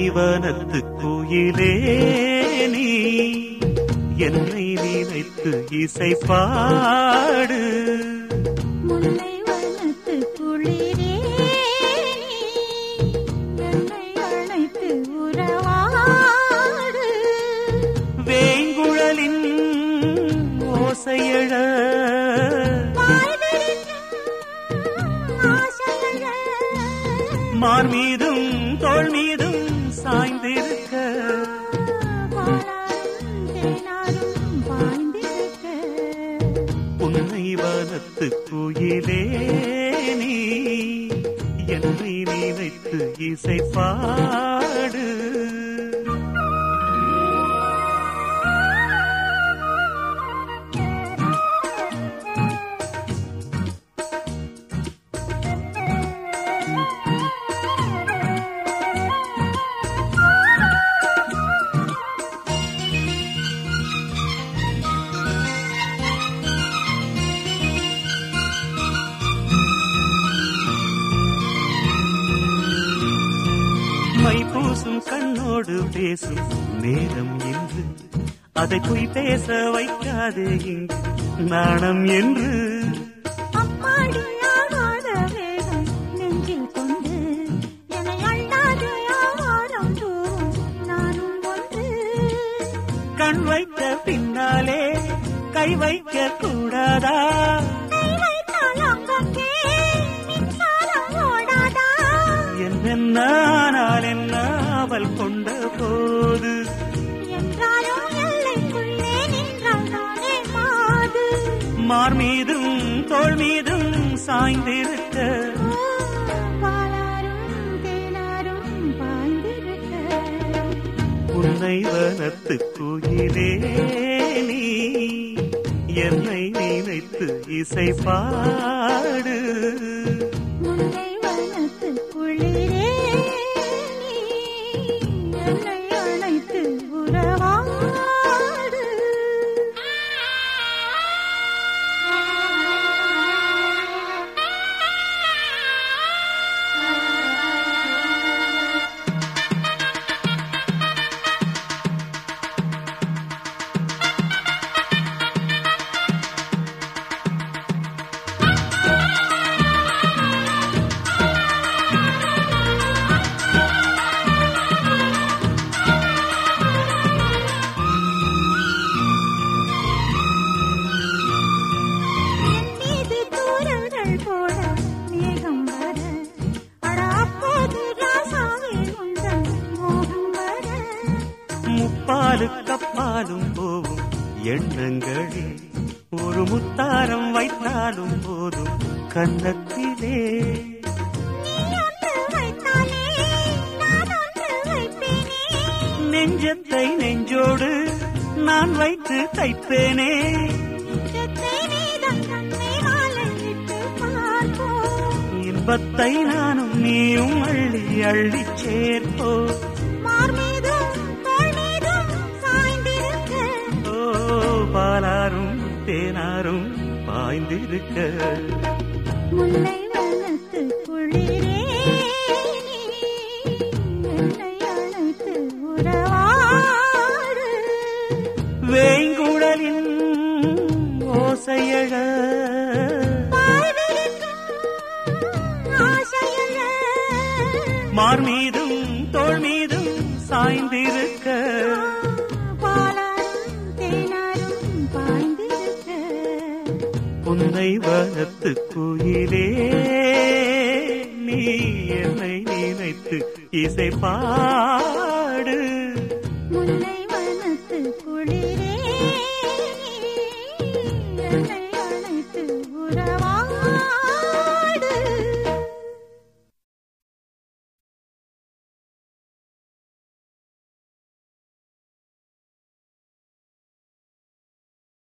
வனத்து கோயிலே நீ என்னை நினைத்து இசை பாடு முல்லை வனத்து குளிரே நீ என்னை அழைத்து உறவாடு வேங்குழலின் ஓசையழ மார் மீதும் தோள் மீதும் சாய்ந்திருக்க உன்னை வனத்து கோயிலே நீ என்னை நினைத்து இசை பாடு மை பூசும் கண்ணோடு பேசும் நேரம் என்று அதை பொய் பேச வைக்காதே இங்கு நாணம் என்று கண் வைத்த பின்னாலே கை வைக்க கூடாதா என்னென்னால் என்ன அவள் கொண்ட போது மார் மீதும் தோள் மீதும் சாய்ந்திருக்க உன்னை வனத்து கோயிலே நீ என்னை நினைத்து இசை பாடு முல்லை வனத்து குளிரே நீ என்னை அழைத்து உறவாடு என் மீது தூரல்கள் போட மேகம் வர அட அப்போது ராசாவே உந்தன் மோகம் வர முப்பாலு கப்பாலும் போகும் எண்ணங்களே ஒரு முத்தாரம் வைத்தாலும் போதும் கன்னத்திலே நீ ஒன்று வைத்தாலே நான் ஒன்று வைப்பேனே நெஞ்சத்தை நெஞ்சோடு நான் வைத்து தைப்பேனே நெஞ்சத்தை நீதான் கண்ணை மாலையிட்டு பார்ப்போம் இன்பத்தை நானும் நீயும் அள்ளி அள்ளி சேர்ப்போ மார் மீதும் தோள் மீதும் சாய்ந்திருக்க ஓ பாலாரும் தேனாரும் பாய்ந்திருக்க முல்லை வனத்து குளிரே நீ என்னை அழைத்து உறவாடு வேங்குழலின் ஓசையழ வாழ்விருக்கும் ஆசையல்ல மார் மீதும் தோள் மீதும் சாய்ந்திருக்க பாலாரும் தேனாரும் பாய்ந்திருக்க உன்னை வனத்து கோயிலே நீ என்னை நினைத்து இசை பாடு